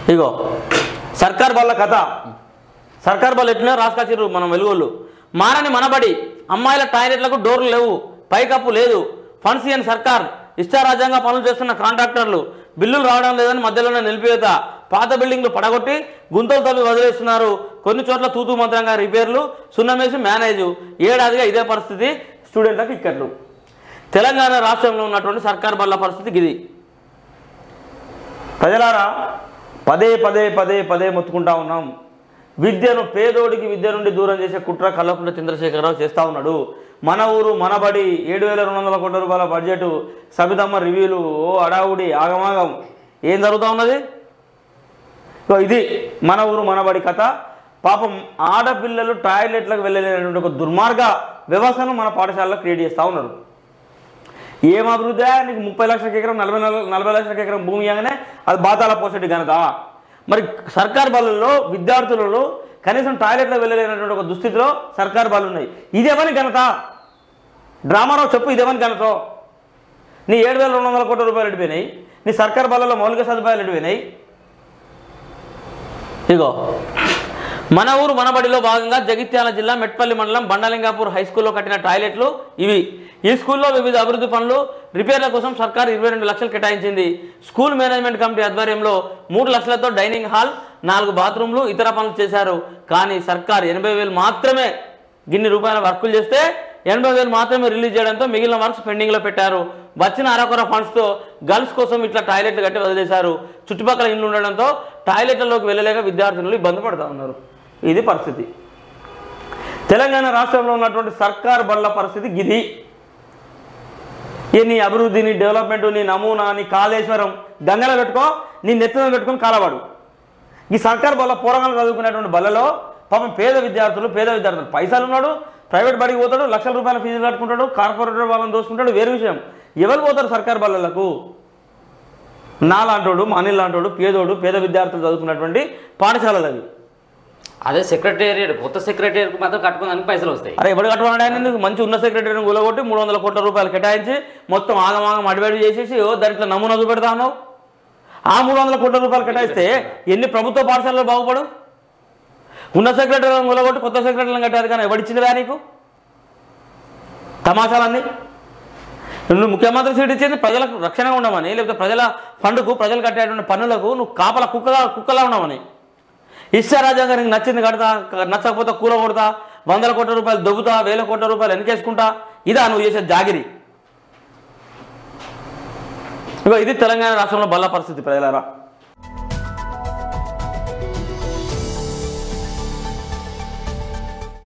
ఇగో సర్కార్ బల్ల కథ సర్కార్ బల్ల ఎట్లా రాసుకొచ్చిర్రు మనం వెలుగోళ్ళు మారని మనబడి అమ్మాయిల టాయిలెట్లకు డోర్లు లేవు పైకప్పు లేదు ఫండ్స్ ఇయని సర్కార్ ఇష్టారాజ్యంగా పనులు చేస్తున్న కాంట్రాక్టర్లు బిల్లులు రావడం లేదని మధ్యలోనే నిలిపివేత పాత బిల్డింగ్లు పడగొట్టి గుంతలు తవ్వి వదిలేస్తున్నారు కొన్ని చోట్ల తూతూ మంత్రంగా రిపేర్లు సున్నమేసి మేనేజ్ ఏడాదిగా ఇదే పరిస్థితి స్టూడెంట్లకు ఇక్కట్లు తెలంగాణ రాష్ట్రంలో ఉన్నటువంటి సర్కార్ బల్ల పరిస్థితి ఇది ప్రజలారా పదే పదే పదే పదే మొత్తుకుంటా ఉన్నాం విద్యను పేదోడికి విద్య నుండి దూరం చేసే కుట్ర కల్లకుంట చంద్రశేఖరరావు చేస్తూ ఉన్నాడు మన ఊరు మనబడి ఏడు వేల రెండు వందల కోట్ల రూపాయల బడ్జెట్ సబితమ్మ రివ్యూలు ఓ అడావుడి ఆగమాగం ఏం జరుగుతూ ఉన్నది సో ఇది మన ఊరు మనబడి కథ పాపం ఆడపిల్లలు టాయిలెట్లకు వెళ్ళలేనటువంటి ఒక దుర్మార్గ వ్యవస్థను మన పాఠశాలలో క్రియేట్ చేస్తూ ఉన్నారు ఏం అభివృద్ధి నీకు ముప్పై లక్షల ఎకరం నలభై నలభై నలభై లక్షల ఎకరం భూమి ఇవ్వగానే అది బాతాల పోసటి ఘనత మరి సర్కార్ బళ్ళల్లో విద్యార్థులలో కనీసం టాయిలెట్లో వెళ్ళలేనటువంటి ఒక దుస్థితిలో సర్కార్ బళ్ళు ఉన్నాయి ఇదేమని ఘనత డ్రామారావు చెప్పు ఇదేమని ఘనత నీ ఏడు వేల రెండు వందల కోట్ల రూపాయలు ఎడిపోయినాయి నీ సర్కార్ బళ్ళలో మౌలిక సదుపాయాలు ఎడిపోయినాయి ఇగో మన ఊరు మనబడిలో భాగంగా జగిత్యాల జిల్లా మెట్పల్లి మండలం బండలింగాపూర్ హై స్కూల్లో కట్టిన టాయిలెట్లు ఇవి ఈ స్కూల్లో వివిధ అభివృద్ధి పనులు రిపేర్ల కోసం సర్కార్ ఇరవై రెండు లక్షలు కేటాయించింది స్కూల్ మేనేజ్మెంట్ కమిటీ ఆధ్వర్యంలో మూడు లక్షలతో డైనింగ్ హాల్ నాలుగు బాత్రూమ్లు ఇతర పనులు చేశారు కానీ సర్కార్ ఎనభై వేలు మాత్రమే గిన్ని రూపాయల వర్కులు చేస్తే ఎనభై వేలు మాత్రమే రిలీజ్ చేయడంతో మిగిలిన వర్క్స్ పెండింగ్లో పెట్టారు వచ్చిన అరకొర ఫండ్స్తో గర్ల్స్ కోసం ఇట్లా టాయిలెట్లు కట్టి వదిలేశారు చుట్టుపక్కల ఇండ్లు ఉండడంతో టాయిలెట్లలోకి వెళ్ళలేక విద్యార్థులు ఇబ్బంది పడుతూ ఉన్నారు ఇది పరిస్థితి తెలంగాణ రాష్ట్రంలో ఉన్నటువంటి సర్కార్ బళ్ళ పరిస్థితి గిది ఏ నీ అభివృద్ధి నీ డెవలప్మెంట్ నీ నమూనా నీ కాళేశ్వరం గంగలో పెట్టుకో నీ నెత్తిన పెట్టుకొని కాలవాడు ఈ సర్కార్ బల్ల పోరగాలు చదువుకునేటువంటి బల్లలో పాపం పేద విద్యార్థులు పేద విద్యార్థులు పైసలు ఉన్నాడు ప్రైవేట్ బడికి పోతాడు లక్షల రూపాయల ఫీజులు కట్టుకుంటాడు కార్పొరేటర్ వాళ్ళని దోసుకుంటాడు వేరే విషయం ఎవరు పోతారు సర్కార్ బల్లలకు నాలాంటోడు అనిల్ లాంటోడు పేదోడు పేద విద్యార్థులు చదువుకున్నటువంటి పాఠశాలలు అవి అదే సెక్రటేరియట్ కొత్త సెక్రటేరియట్ మాత్రం కట్టుకోవడానికి పైసలు వస్తాయి అరే ఎవడు కట్టుకున్నాడు ఆయన ఎందుకు మంచి ఉన్న సెక్రటరీని గులగొట్టి మూడు వందల కోట్ల రూపాయలు కేటాయించి మొత్తం ఆగమాగం అడివేడి చేసేసి ఓ దాంట్లో నమూనా చూపెడతా ఉన్నావు ఆ మూడు వందల కోట్ల రూపాయలు కేటాయిస్తే ఎన్ని ప్రభుత్వ పాఠశాలలు బాగుపడు ఉన్న సెక్రటరీలను గులగొట్టి కొత్త సెక్రటరీలను కట్టారు కానీ ఎవడిచ్చిందిరా నీకు తమాషాలన్నీ నువ్వు ముఖ్యమంత్రి సీట్ ఇచ్చేది ప్రజలకు రక్షణగా ఉండమని లేకపోతే ప్రజల ఫండ్కు ప్రజలు కట్టేటువంటి పన్నులకు నువ్వు కాపల కుక్కగా కుక్కలా ఉండమని ఇష్టారాజ్యంగా నీకు నచ్చింది కడతా నచ్చకపోతే కూల కొడతా వందల కోట్ల రూపాయలు దొబ్బుతా వేల కోట్ల రూపాయలు వెనకేసుకుంటా ఇదా నువ్వు చేసే జాగిరి ఇగో ఇది తెలంగాణ రాష్ట్రంలో బల్ల పరిస్థితి ప్రజలారా